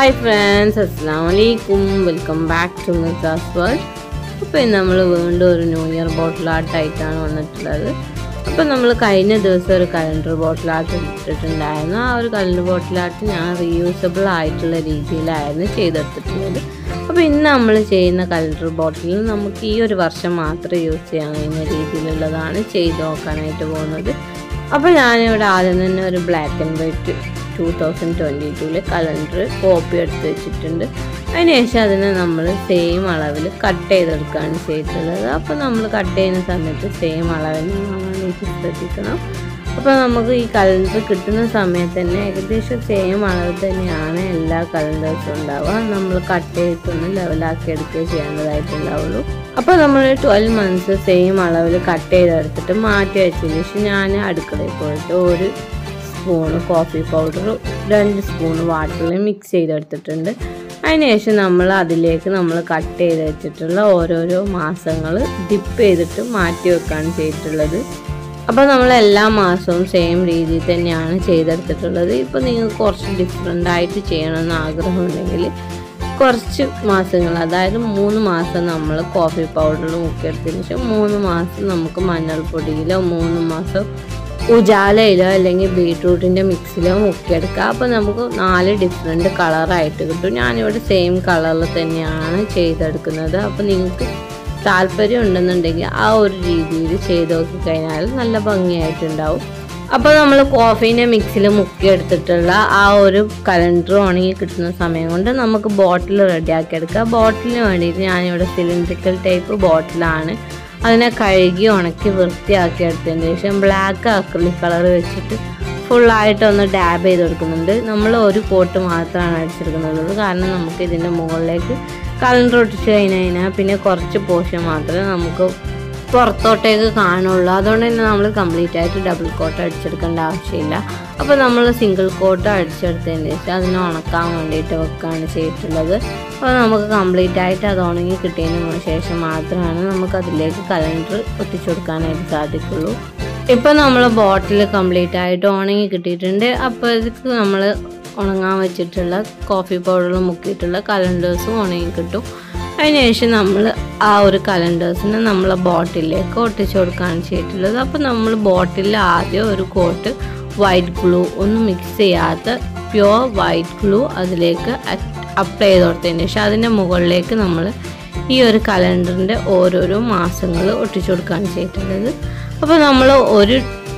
hi friends അസ്സാം വലൈക്കും welcome back to Mrs world അപ്പോൾ ഇന്ന് നമ്മൾ വീണ്ടും ഒരു ന്യൂ ഇയർ ബോട്ടിൽ ആർട്ടായിട്ടാണ് വന്നിട്ടുള്ളത് അപ്പോൾ നമ്മൾ കഴിഞ്ഞ ദിവസം ഒരു കലണ്ടർ ബോട്ടിൽ ആർട്ട് ഇട്ടിട്ടുണ്ടായിരുന്നു ആ ഒരു കലണ്ടർ ബോട്ടിൽ ആർട്ട് ഞാൻ റീയൂസബിൾ ആയിട്ടുള്ള രീതിയിലായിരുന്നു ചെയ്തെടുത്തിട്ടുള്ളത് അപ്പോൾ ഇന്ന് നമ്മൾ ചെയ്യുന്ന കലണ്ടർ ബോട്ടിൽ നമുക്ക് ഈ ഒരു വർഷം മാത്രം യൂസ് ചെയ്യാൻ കഴിയുന്ന രീതിയിലുള്ളതാണ് ചെയ്ത് നോക്കാനായിട്ട് പോകുന്നത് അപ്പോൾ ഞാനിവിടെ ആദ്യം തന്നെ ഒരു black and white two thousand twenty ടൂവിലെ കലണ്ടർ കോപ്പി എടുത്ത് വെച്ചിട്ടുണ്ട് അതിനുശേഷം അതിനെ നമ്മൾ സെയിം അളവിൽ കട്ട് ചെയ്തെടുക്കുകയാണ് ചെയ്തിട്ടുള്ളത് അപ്പോൾ നമ്മൾ കട്ട് ചെയ്യുന്ന സമയത്ത് സെയിം അളവിൽ വാങ്ങാനായിട്ട് ശ്രദ്ധിക്കണം അപ്പോൾ നമുക്ക് ഈ കലണ്ടർ കിട്ടുന്ന സമയത്ത് തന്നെ ഏകദേശം സെയിം അളവ് തന്നെയാണ് എല്ലാ കലണ്ടേഴ്സും ഉണ്ടാവുക നമ്മൾ കട്ട് ചെയ്തൊന്ന് ലെവലാക്കി എടുക്കുകയേ ചെയ്യേണ്ടതായിട്ടുണ്ടാവുള്ളൂ അപ്പോൾ നമ്മൾ ട്വൽവ് മന്ത്സ് സെയിം അളവിൽ കട്ട് ചെയ്തെടുത്തിട്ട് മാറ്റി വെച്ചതിന് ശേഷം ഞാൻ അടുക്കളയിൽ പോയിട്ട് ഒരു സ്പൂണ് കോഫി പൗഡർ രണ്ട് സ്പൂൺ വാട്ടറിൽ മിക്സ് ചെയ്തെടുത്തിട്ടുണ്ട് അതിനുശേഷം നമ്മൾ അതിലേക്ക് നമ്മൾ കട്ട് ചെയ്ത് വെച്ചിട്ടുള്ള ഓരോരോ മാസങ്ങൾ ഡിപ്പ് ചെയ്തിട്ട് മാറ്റി വെക്കുകയാണ് ചെയ്തിട്ടുള്ളത് അപ്പോൾ നമ്മൾ എല്ലാ മാസവും സെയിം രീതിയിൽ തന്നെയാണ് ചെയ്തെടുത്തിട്ടുള്ളത് ഇപ്പോൾ നിങ്ങൾക്ക് കുറച്ച് ഡിഫറെൻ്റ് ആയിട്ട് ചെയ്യണമെന്ന് ആഗ്രഹമുണ്ടെങ്കിൽ കുറച്ച് മാസങ്ങൾ അതായത് മൂന്ന് മാസം നമ്മൾ കോഫി പൗഡറിൽ മുക്കിയെടുത്തതിന് ശേഷം മൂന്ന് മാസം നമുക്ക് മഞ്ഞൾപ്പൊടിയിലോ മൂന്ന് മാസം ഉജാലയിലോ അല്ലെങ്കിൽ ബീട്രൂട്ടിൻ്റെ മിക്സിലോ മുക്കിയെടുക്കുക അപ്പോൾ നമുക്ക് നാല് ഡിഫറെൻറ്റ് കളറായിട്ട് കിട്ടും ഞാനിവിടെ സെയിം കളറിൽ തന്നെയാണ് ചെയ്തെടുക്കുന്നത് അപ്പോൾ നിങ്ങൾക്ക് താല്പര്യം ഉണ്ടെന്നുണ്ടെങ്കിൽ ആ ഒരു രീതിയിൽ ചെയ്ത് നോക്കിക്കഴിഞ്ഞാൽ നല്ല ഭംഗിയായിട്ടുണ്ടാവും അപ്പോൾ നമ്മൾ കോഫീനെ മിക്സിൽ മുക്കിയെടുത്തിട്ടുള്ള ആ ഒരു കലണ്ടർ ഉണങ്ങി കിട്ടുന്ന സമയം കൊണ്ട് നമുക്ക് ബോട്ടിൽ റെഡിയാക്കി എടുക്കാം ബോട്ടിലിന് വേണ്ടിയിട്ട് ഞാനിവിടെ സിലിണ്ടറിക്കൽ ടൈപ്പ് ബോട്ടിലാണ് അതിനെ കഴുകി ഉണക്കി വൃത്തിയാക്കി എടുത്തതിന് ശേഷം ബ്ലാക്ക് അക്രിലിക് കളർ വെച്ചിട്ട് ഫുള്ളായിട്ട് ഒന്ന് ഡാബ് ചെയ്ത് കൊടുക്കുന്നുണ്ട് നമ്മൾ ഒരു കോട്ട് മാത്രമാണ് അടിച്ചെടുക്കുന്നുള്ളത് കാരണം നമുക്ക് ഇതിൻ്റെ മുകളിലേക്ക് കലണ്ടർ ഒട്ടിച്ച് കഴിഞ്ഞ് കഴിഞ്ഞാൽ പിന്നെ കുറച്ച് പോർഷൻ മാത്രമേ നമുക്ക് പുറത്തോട്ടേക്ക് കാണുള്ളൂ അതുകൊണ്ട് തന്നെ നമ്മൾ കംപ്ലീറ്റ് ആയിട്ട് ഡബിൾ കോട്ട് അടിച്ചെടുക്കേണ്ട ആവശ്യമില്ല അപ്പോൾ നമ്മൾ സിംഗിൾ കോട്ട് അടിച്ചെടുത്തതിന് ശേഷം അതിനെ ഉണക്കാൻ വേണ്ടിയിട്ട് വെക്കുകയാണ് ചെയ്തിട്ടുള്ളത് അപ്പോൾ നമുക്ക് കംപ്ലീറ്റ് ആയിട്ട് അത് ഉണങ്ങി കിട്ടിയതിന് ശേഷം മാത്രമാണ് നമുക്ക് അതിലേക്ക് കലണ്ടർ ഒട്ടിച്ചു കൊടുക്കാനായിട്ട് സാധിക്കുള്ളൂ ഇപ്പോൾ നമ്മൾ ബോട്ടിൽ കംപ്ലീറ്റ് ആയിട്ട് ഉണങ്ങി കിട്ടിയിട്ടുണ്ട് അപ്പോൾ ഇതിക്ക് നമ്മൾ ഉണങ്ങാൻ വെച്ചിട്ടുള്ള കോഫി പൗഡറിൽ മുക്കിയിട്ടുള്ള കലണ്ടേഴ്സും ഉണങ്ങി കിട്ടും അതിനുശേഷം നമ്മൾ ആ ഒരു കലണ്ടേഴ്സിനെ നമ്മൾ ബോട്ടിലേക്ക് ഒട്ടിച്ചു കൊടുക്കുകയാണ് ചെയ്തിട്ടുള്ളത് അപ്പോൾ നമ്മൾ ബോട്ടിലിൽ ആദ്യം ഒരു കോട്ട് വൈറ്റ് ഗ്ലൂ ഒന്നും മിക്സ് ചെയ്യാത്ത പ്യുവർ വൈറ്റ് ഗ്ലൂ അതിലേക്ക് അപ്ലൈ ചെയ്ത് കൊടുത്തതിന് ശേഷം അതിൻ്റെ മുകളിലേക്ക് നമ്മൾ ഈ ഒരു കലണ്ടറിൻ്റെ ഓരോരോ മാസങ്ങൾ ഒട്ടിച്ചു കൊടുക്കുകയാണ് ചെയ്തിട്ടുള്ളത് അപ്പോൾ നമ്മൾ ഒരു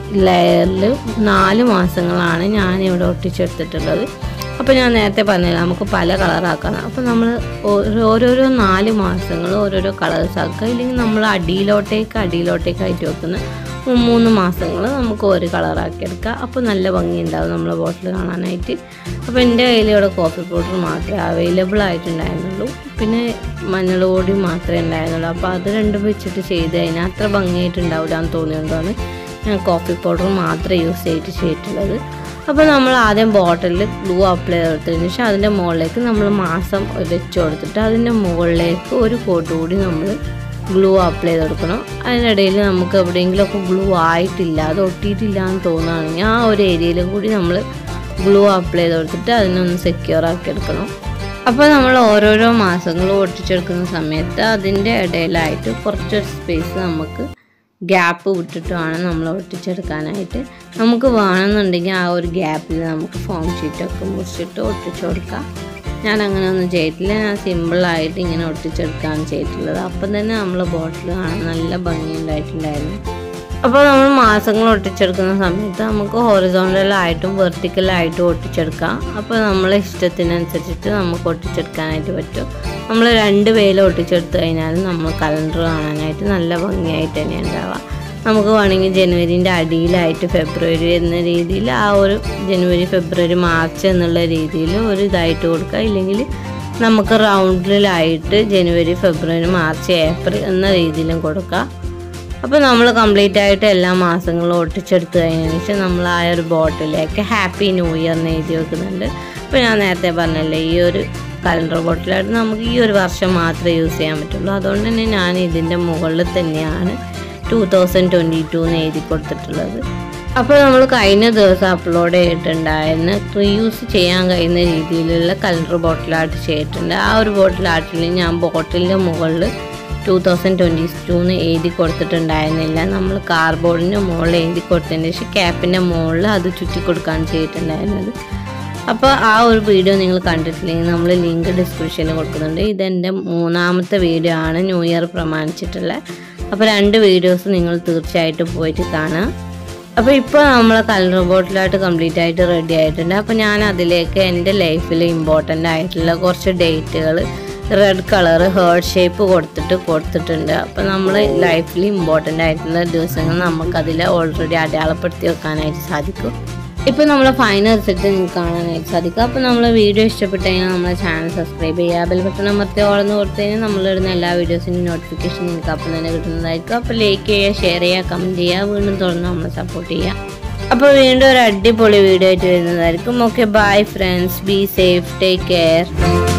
ലെയറിൽ നാല് മാസങ്ങളാണ് ഞാനിവിടെ ഒട്ടിച്ചെടുത്തിട്ടുള്ളത് അപ്പോൾ ഞാൻ നേരത്തെ പറഞ്ഞില്ല നമുക്ക് പല കളറാക്കാം അപ്പോൾ നമ്മൾ ഓരോരോ നാല് മാസങ്ങൾ ഓരോരോ കളേഴ്സ് ആക്കുക ഇല്ലെങ്കിൽ നമ്മൾ അടിയിലോട്ടേക്ക് അടിയിലോട്ടേക്കായിട്ട് വെക്കുന്ന മൂന്ന് മാസങ്ങൾ നമുക്ക് ഒരു കളറാക്കി എടുക്കുക അപ്പോൾ നല്ല ഭംഗിയുണ്ടാവും നമ്മളെ ബോട്ടിൽ കാണാനായിട്ട് അപ്പോൾ എൻ്റെ കയ്യിൽ ഇവിടെ കോഫി പൗഡർ മാത്രമേ അവൈലബിൾ ആയിട്ടുണ്ടായിരുന്നുള്ളൂ പിന്നെ മഞ്ഞൾ പൊടി മാത്രമേ ഉണ്ടായിരുന്നുള്ളൂ അപ്പോൾ അത് രണ്ടും വെച്ചിട്ട് ചെയ്ത് കഴിഞ്ഞാൽ അത്ര ഭംഗിയായിട്ടുണ്ടാവില്ല എന്ന് തോന്നിയതുകൊണ്ടാണ് ഞാൻ കോഫി പൗഡർ മാത്രമേ യൂസ് ചെയ്തിട്ട് ചെയ്തിട്ടുള്ളത് അപ്പോൾ നമ്മൾ ആദ്യം ബോട്ടിലിൽ ഗ്ലൂ അപ്ലൈ ചെയ്തതിന് ശേഷം അതിൻ്റെ മുകളിലേക്ക് നമ്മൾ മാസം വെച്ച് കൊടുത്തിട്ട് അതിൻ്റെ മുകളിലേക്ക് ഒരു കോട്ട് കൂടി നമ്മൾ ഗ്ലൂ അപ്ലൈ ചെയ്ത് കൊടുക്കണം അതിനിടയിൽ നമുക്ക് എവിടെയെങ്കിലുമൊക്കെ ഗ്ലൂ ആയിട്ടില്ല അത് ഒട്ടിയിട്ടില്ല എന്ന് തോന്നുകയാണെങ്കിൽ ആ ഒരു ഏരിയയിലും കൂടി നമ്മൾ ഗ്ലൂ അപ്ലൈ ചെയ്ത് കൊടുത്തിട്ട് അതിനൊന്ന് സെക്യൂർ ആക്കി എടുക്കണം അപ്പോൾ നമ്മൾ ഓരോരോ മാസങ്ങളും ഒട്ടിച്ചെടുക്കുന്ന സമയത്ത് അതിൻ്റെ ഇടയിലായിട്ട് കുറച്ചൊരു സ്പേസ് നമുക്ക് ഗ്യാപ്പ് വിട്ടിട്ട് വേണം നമ്മൾ ഒട്ടിച്ചെടുക്കാനായിട്ട് നമുക്ക് വേണമെന്നുണ്ടെങ്കിൽ ആ ഒരു ഗ്യാപ്പിൽ നമുക്ക് ഫോം ഷീറ്റൊക്കെ മുറിച്ചിട്ട് ഒട്ടിച്ചു കൊടുക്കാം ഞാൻ അങ്ങനെ ഒന്നും ചെയ്തിട്ടില്ല ഞാൻ സിമ്പിളായിട്ട് ഇങ്ങനെ ഒട്ടിച്ചെടുക്കുകയാണ് ചെയ്തിട്ടുള്ളത് അപ്പം തന്നെ നമ്മൾ ബോട്ടിൽ കാണാൻ നല്ല ഭംഗിയുണ്ടായിട്ടുണ്ടായിരുന്നു അപ്പോൾ നമ്മൾ മാസങ്ങൾ ഒട്ടിച്ചെടുക്കുന്ന സമയത്ത് നമുക്ക് ഹൊറിസോണ്ടലായിട്ടും വെർട്ടിക്കലായിട്ടും ഒട്ടിച്ചെടുക്കാം അപ്പോൾ നമ്മളെ ഇഷ്ടത്തിനനുസരിച്ചിട്ട് നമുക്ക് ഒട്ടിച്ചെടുക്കാനായിട്ട് പറ്റും നമ്മൾ രണ്ട് വേല ഒട്ടിച്ചെടുത്ത് കഴിഞ്ഞാൽ നമ്മൾ കലണ്ടർ കാണാനായിട്ട് നല്ല ഭംഗിയായിട്ട് തന്നെ ഉണ്ടാവുക നമുക്ക് വേണമെങ്കിൽ ജനുവരീൻ്റെ അടിയിലായിട്ട് ഫെബ്രുവരി എന്ന രീതിയിൽ ആ ഒരു ജനുവരി ഫെബ്രുവരി മാർച്ച് എന്നുള്ള രീതിയിൽ ഒരു ഇതായിട്ട് കൊടുക്കുക ഇല്ലെങ്കിൽ നമുക്ക് റൗണ്ടിലായിട്ട് ജനുവരി ഫെബ്രുവരി മാർച്ച് ഏപ്രിൽ എന്ന രീതിയിലും കൊടുക്കുക അപ്പോൾ നമ്മൾ കംപ്ലീറ്റ് ആയിട്ട് എല്ലാ മാസങ്ങളും ഒട്ടിച്ചെടുത്ത് കഴിഞ്ഞതിന് ശേഷം നമ്മൾ ആ ഒരു ബോട്ടിലേക്ക് ഹാപ്പി ന്യൂ ഇയർ എന്ന് എഴുതി വെക്കുന്നുണ്ട് അപ്പോൾ ഞാൻ നേരത്തെ പറഞ്ഞല്ലേ ഈ ഒരു കലണ്ടർ ബോട്ടിലായിട്ട് നമുക്ക് ഈ ഒരു വർഷം മാത്രമേ യൂസ് ചെയ്യാൻ പറ്റുള്ളൂ അതുകൊണ്ട് തന്നെ ഞാൻ ഇതിൻ്റെ മുകളിൽ തന്നെയാണ് ടു തൗസൻഡ് ട്വൻറ്റി ടു എന്ന് എഴുതി കൊടുത്തിട്ടുള്ളത് അപ്പോൾ നമ്മൾ കഴിഞ്ഞ ദിവസം അപ്ലോഡ് ചെയ്തിട്ടുണ്ടായിരുന്നു റീയൂസ് ചെയ്യാൻ കഴിയുന്ന രീതിയിലുള്ള കളർ ബോട്ടിൽ ആർട്ട് ചെയ്തിട്ടുണ്ട് ആ ഒരു ബോട്ടിൽ ആർട്ടിൽ ഞാൻ ബോട്ടിലിൻ്റെ മുകളിൽ ടൂ തൗസൻഡ് ട്വൻറ്റി ടൂന്ന് എഴുതി കൊടുത്തിട്ടുണ്ടായിരുന്നില്ല നമ്മൾ കാർബോർഡിൻ്റെ മുകളിൽ എഴുതി കൊടുത്തതിന് ശേഷം ക്യാപ്പിൻ്റെ മുകളിൽ അത് ചുറ്റി കൊടുക്കുകയാണ് ചെയ്തിട്ടുണ്ടായിരുന്നത് അപ്പോൾ ആ ഒരു വീഡിയോ നിങ്ങൾ കണ്ടിട്ടില്ലെങ്കിൽ നമ്മൾ ലിങ്ക് ഡിസ്ക്രിപ്ഷനിൽ കൊടുക്കുന്നുണ്ട് ഇതെൻ്റെ മൂന്നാമത്തെ വീഡിയോ ആണ് ന്യൂ ഇയർ പ്രമാണിച്ചിട്ടുള്ള അപ്പോൾ രണ്ട് വീഡിയോസ് നിങ്ങൾ തീർച്ചയായിട്ടും പോയിട്ട് കാണുക അപ്പോൾ ഇപ്പോൾ നമ്മൾ കളർ ബോട്ടിലായിട്ട് കംപ്ലീറ്റ് ആയിട്ട് റെഡി ആയിട്ടുണ്ട് അപ്പോൾ ഞാൻ അതിലേക്ക് എൻ്റെ ലൈഫിൽ ഇമ്പോർട്ടൻ്റ് ആയിട്ടുള്ള കുറച്ച് ഡേറ്റുകൾ റെഡ് കളർ ഹേർട്ട് ഷേപ്പ് കൊടുത്തിട്ട് കൊടുത്തിട്ടുണ്ട് അപ്പോൾ നമ്മൾ ലൈഫിൽ ഇമ്പോർട്ടൻ്റ് ആയിട്ടുള്ള ദിവസങ്ങൾ നമുക്കതിൽ ഓൾറെഡി അടയാളപ്പെടുത്തി വെക്കാനായിട്ട് സാധിക്കും ഇപ്പോൾ നമ്മളെ ഫൈനൽ റിസൾട്ട് നിങ്ങൾക്ക് കാണാനായിട്ട് സാധിക്കും അപ്പോൾ നമ്മളെ വീഡിയോ ഇഷ്ടപ്പെട്ട് കഴിഞ്ഞാൽ നമ്മളെ ചാനൽ സബ്സ്ക്രൈബ് ചെയ്യുക ബെൽ ബട്ടൺ അമർത്തി ഓളന്ന് കൊടുത്തു കഴിഞ്ഞാൽ നമ്മളിടുന്ന എല്ലാ വീഡിയോസിൻ്റെ നോട്ടിഫിക്കേഷൻ നിങ്ങൾക്ക് അപ്പം തന്നെ കിട്ടുന്നതായിരിക്കും അപ്പോൾ ലൈക്ക് ചെയ്യുക ഷെയർ ചെയ്യുക കമൻറ്റ് ചെയ്യുക വീണ്ടും തുറന്ന് നമ്മളെ സപ്പോർട്ട് ചെയ്യുക അപ്പോൾ വീണ്ടും ഒരു അടിപൊളി വീഡിയോ ആയിട്ട് വരുന്നതായിരിക്കും okay bye friends be safe take care